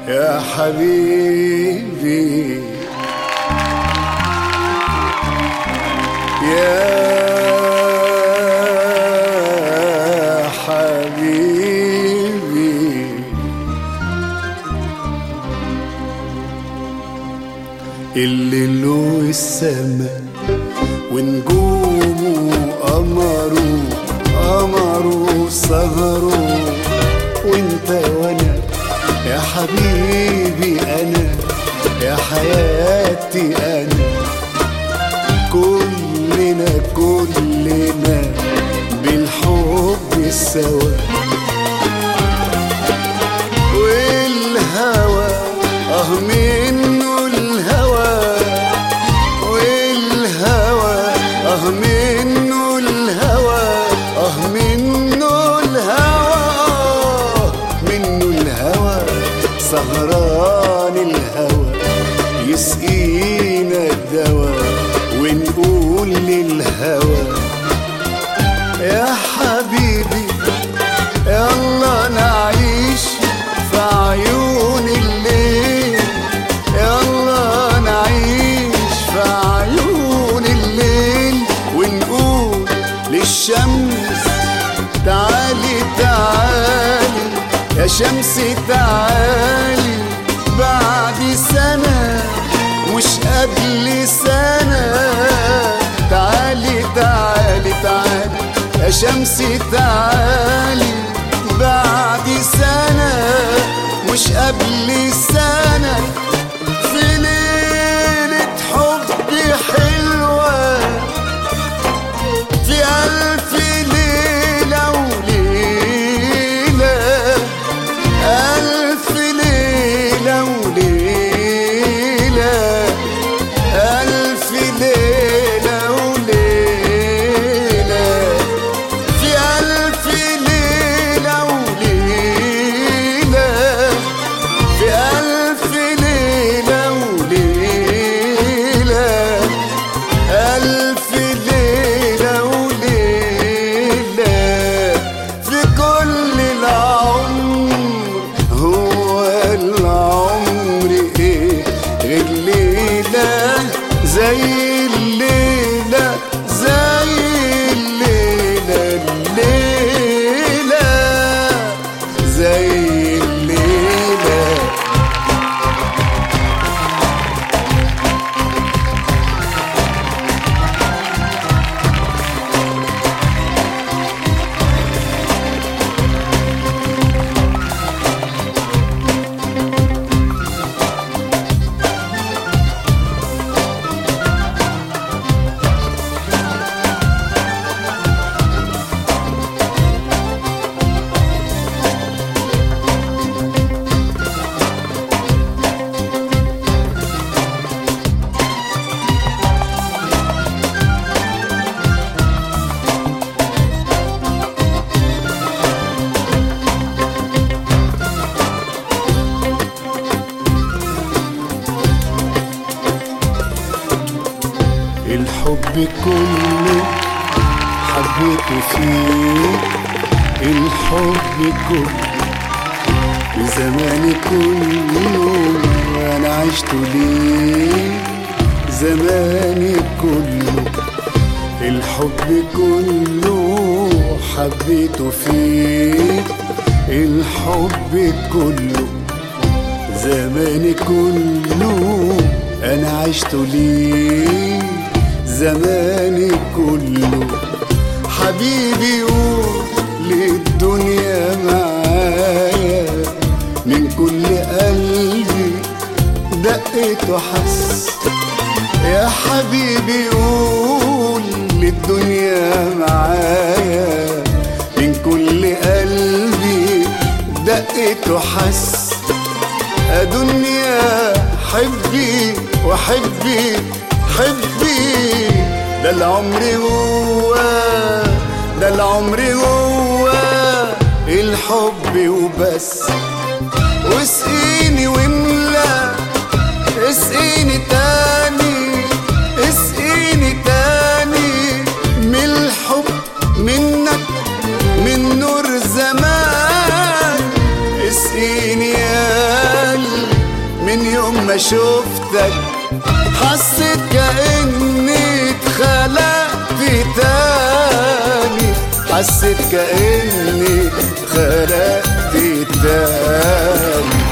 يا حبيبي يا حبيبي الليل والسماء ونجومه قمره قمره سهره وانت وانا يا حبيبي انا يا حياتي انا كلنا كلنا بالحب سوا والهوى اه منه الهوى والهوى اه منه الهوى اه منه الهوى منه الهوى سهران الهوى يسقينا الدواء ونقول للهوى يا حبيبي يلا نعيش في عيون الليل يلا نعيش في عيون الليل ونقول للشمس تعالي تعالي يا شمس تعالي بعد سنة مش قبل سنة تعالي تعالي تعالي يا شمس تعالي بعد سنة مش قبل سنة في ليلة حب حلوة في ألف ليلة وليلة ألف ليلة وليلة ألف ليلة وليلة في ألف ليلة وليلة في ألف ليلة وليلة ألف ليلة وليلة في كل العمر هو العمر إيه غير ليلة زي الليلة زي الليلة الليلة زي الليلة الحب كله حبيته فيك الحب كله زماني كله انا عشت ليه زماني كله الحب كله حبيته فيك الحب كله زماني كله انا عشت ليه زماني كله حبيبي قول للدنيا معايا من كل قلبي دقت وحس يا حبيبي قول للدنيا معايا من كل قلبي دقت وحس يا دنيا حبي وحبي حبي ده العمر هو ده العمر هو الحب وبس واسقيني واملا اسقيني تاني اسقيني تاني من الحب منك من نور زمان اسقيني يا من يوم ما شفتك حسيت كأني اتخلقت تاني حسيت كأني اتخلقت تاني